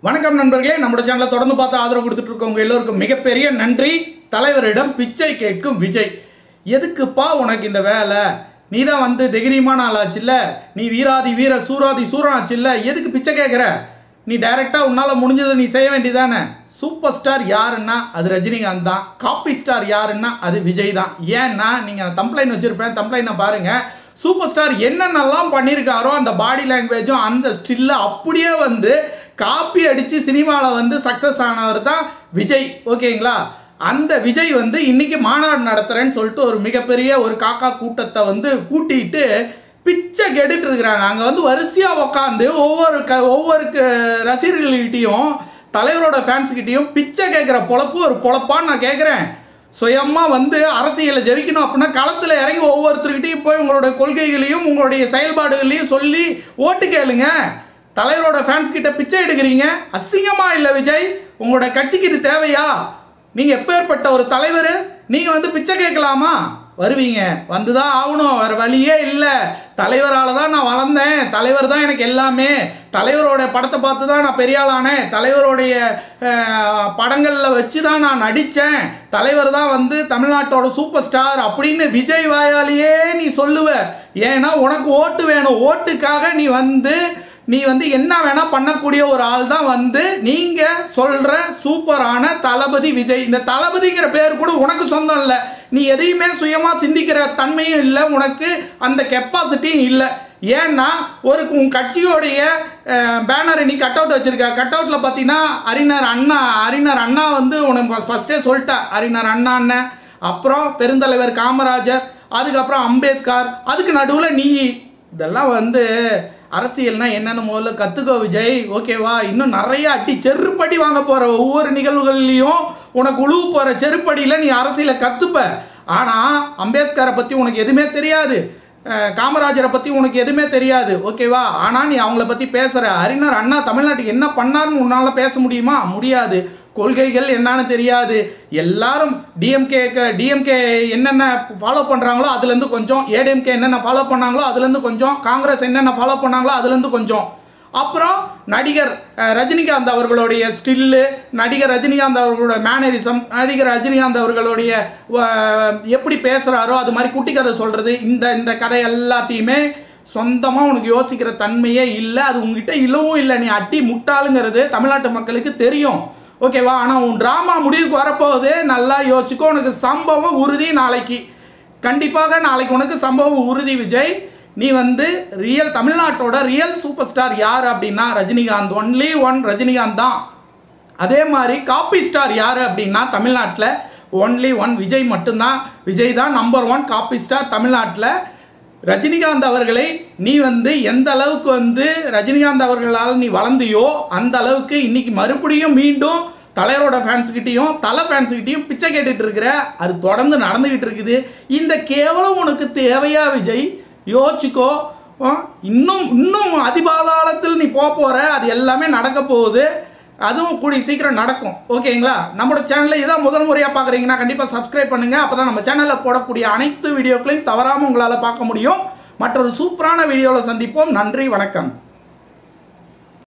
வணக்கம் நண்பர்களே நம்மளோட சேனலை தொடர்ந்து பார்த்து ஆதரவு கொடுத்துட்டு இருக்கவங்க எல்லோருக்கும் மிகப்பெரிய நன்றி தலைவரிடம் பிச்சை கேட்கும் விஜய் எதுக்குப்பா உனக்கு இந்த வேலை நீ தான் வந்து தைரியமான ஆளாச்சுல்ல நீ வீராதி வீர சூராதி சூரனாச்சுல்ல எதுக்கு பிச்சை கேட்குற நீ டைரெக்டாக உன்னால் முடிஞ்சதை நீ செய்ய வேண்டியதானே சூப்பர் ஸ்டார் யாருன்னா அது ரஜினிகாந்த் தான் காப்பி ஸ்டார் யாருன்னா அது விஜய் தான் ஏன்னா நீங்கள் தம்ப்ளைன் வச்சுருப்பேன் தம்ப்ளைனை பாருங்கள் சூப்பர் ஸ்டார் என்னென்னலாம் பண்ணியிருக்காரோ அந்த பாடி லாங்குவேஜும் அந்த ஸ்டில்ல அப்படியே வந்து காப்பி அடித்து சினிமாவில் வந்து சக்ஸஸ் ஆனவர் தான் விஜய் ஓகேங்களா அந்த விஜய் வந்து இன்னைக்கு மாநாடு நடத்துகிறேன்னு சொல்லிட்டு ஒரு மிகப்பெரிய ஒரு காக்கா கூட்டத்தை வந்து கூட்டிட்டு பிச்சை கெடுட்டு இருக்கிறாங்க அங்கே வந்து வரிசையாக உக்காந்து ஒவ்வொரு க ஒவ்வொரு க- ரசிகர்கள்கிட்டயும் தலைவரோட ஃபேன்ஸ்கிட்டையும் பிச்சை கேட்குற பொழப்பு ஒரு பொழப்பான்னு நான் கேட்குறேன் சுயமா வந்து அரசியலை ஜெயிக்கணும் அப்படின்னா களத்தில் இறங்கி ஒவ்வொருத்தருக்கிட்டையும் போய் உங்களோட கொள்கைகளையும் உங்களுடைய செயல்பாடுகளையும் சொல்லி ஓட்டு கேளுங்க தலைவரோட ஃபேன்ஸ் கிட்ட பிச்சை எடுக்கிறீங்க அசிங்கமா இல்லை விஜய் உங்களோட கட்சிக்கு இது தேவையா நீங்க எப்பேற்பட்ட ஒரு தலைவர் நீங்க வந்து பிச்சை கேட்கலாமா வருவீங்க வந்துதான் ஆகணும் வேற வழியே இல்லை தலைவரால தான் நான் வளர்ந்தேன் தலைவர் தான் எனக்கு எல்லாமே தலைவரோட படத்தை பார்த்து தான் நான் பெரிய ஆளானேன் தலைவருடைய அஹ், படங்கள்ல வச்சு தான் நான் நடித்தேன் தலைவர் தான் வந்து தமிழ்நாட்டோட சூப்பர் ஸ்டார் அப்படின்னு விஜய் வாயாலேயே நீ சொல்லுவ ஏன்னா உனக்கு ஓட்டு வேணும் ஓட்டுக்காக நீ வந்து நீ வந்து என்ன வேணா பண்ணக்கூடிய ஒரு ஆள் தான் வந்து நீங்க சொல்ற சூப்பரான தளபதி விஜய் இந்த தளபதிங்கிற பேர் கூட உனக்கு சொந்தம் இல்லை நீ எதையுமே சுயமா சிந்திக்கிற தன்மையும் இல்லை உனக்கு அந்த கெப்பாசிட்டியும் இல்லை ஏன்னா ஒரு உன் கட்சியோடைய பேனர் நீ கட் அவுட் வச்சிருக்க கட் அவுட்ல பார்த்தீங்கன்னா அறிஞர் அண்ணா அறிஞர் அண்ணா வந்து உனக்கு ஃபர்ஸ்டே சொல்லிட்டா அறிஞர் அண்ணா அண்ணன் அப்புறம் பெருந்தலைவர் காமராஜர் அதுக்கப்புறம் அம்பேத்கர் அதுக்கு நடுவில் நீ இதெல்லாம் வந்து அரசியல்னா என்னன்னு முதல்ல கத்துக்கோ விஜய் ஓகேவா இன்னும் நிறைய அடி செருப்படி வாங்க போற ஒவ்வொரு நிகழ்வுகள்லையும் உனக்கு உழுவு போற செருப்படியில நீ அரசியலை கத்துப்ப ஆனா அம்பேத்கரை பத்தி உனக்கு எதுவுமே தெரியாது அஹ் காமராஜரை பத்தி உனக்கு எதுவுமே தெரியாது ஓகேவா ஆனா நீ அவங்கள பத்தி பேசுற அறிஞர் அண்ணா தமிழ்நாட்டுக்கு என்ன பண்ணாருன்னு உன்னால பேச முடியுமா முடியாது கொள்கைகள் என்னன்னு தெரியாது எல்லாரும் டிஎம்கே டிஎம்கே என்னென்ன ஃபாலோ பண்ணுறாங்களோ அதுலேருந்து கொஞ்சம் ஏடிஎம்கே என்னென்ன ஃபாலோ பண்ணாங்களோ அதுலேருந்து கொஞ்சம் காங்கிரஸ் என்னென்ன ஃபாலோ பண்ணாங்களோ அதுலேருந்து கொஞ்சம் அப்புறம் நடிகர் அஹ், ரஜினிகாந்த் அவர்களுடைய ஸ்டில்லு நடிகர் ரஜினிகாந்த் அவர்களோட மேனரிசம் நடிகர் ரஜினிகாந்த் அவர்களுடைய அஹ், எப்படி பேசுகிறாரோ அது மாதிரி குட்டி கதை சொல்கிறது இந்த இந்த கதை எல்லாத்தையுமே சொந்தமாக உனக்கு யோசிக்கிற தன்மையே இல்லை அது உங்ககிட்ட இல்லவும் இல்லை நீ அட்டி முட்டாளுங்கிறது தமிழ்நாட்டு மக்களுக்கு தெரியும் ஓகேவா ஆனால் உன் ட்ராமா முடிவுக்கு வரப்போகுது நல்லா யோசிச்சுக்கோ உனக்கு சம்பவம் உறுதி நாளைக்கு கண்டிப்பாக நாளைக்கு உனக்கு சம்பவம் உறுதி விஜய் நீ வந்து ரியல் தமிழ்நாட்டோட ரியல் சூப்பர் ஸ்டார் யார் அப்படின்னா ரஜினிகாந்த் ஒன்லி ஒன் ரஜினிகாந்த் தான் அதே மாதிரி காப்பி ஸ்டார் யார் அப்படின்னா தமிழ்நாட்டில் ஒன்லி ஒன் விஜய் மட்டும்தான் விஜய் தான் நம்பர் ஒன் காப்பி ஸ்டார் தமிழ்நாட்டில் ரஜினிகாந்த் அவர்களை நீ வந்து எந்த அளவுக்கு வந்து ரஜினிகாந்த் அவர்களால் நீ வளர்ந்தியோ அந்த அளவுக்கு இன்னைக்கு மறுபடியும் மீண்டும் தலைவரோட ஃபேன்ஸ்கிட்டையும் தலை ஃபேன்ஸ்கிட்டையும் பிச்சை கேட்டுட்டு இருக்கிற அது தொடர்ந்து நடந்துகிட்டு இருக்குது இந்த கேவலம் உனக்கு தேவையா விஜய் யோசிச்சுக்கோ ஆ, இன்னும் இன்னும் அதிபாதாளத்தில் நீ போக போற அது எல்லாமே நடக்க போகுது அதுவும் கூடிய சீக்கிரம் நடக்கும் ஓகேங்களா நம்மளோட சேனலில் இதான் முதல் முறையாக பார்க்குறீங்கன்னா கண்டிப்பாக சப்ஸ்கிரைப் பண்ணுங்க அப்போ தான் நம்ம சேனலில் போடக்கூடிய அனைத்து வீடியோக்களையும் தவறாமல் உங்களால் பார்க்க முடியும் மற்றொரு சூப்பரான வீடியோவில் சந்திப்போம் நன்றி வணக்கம்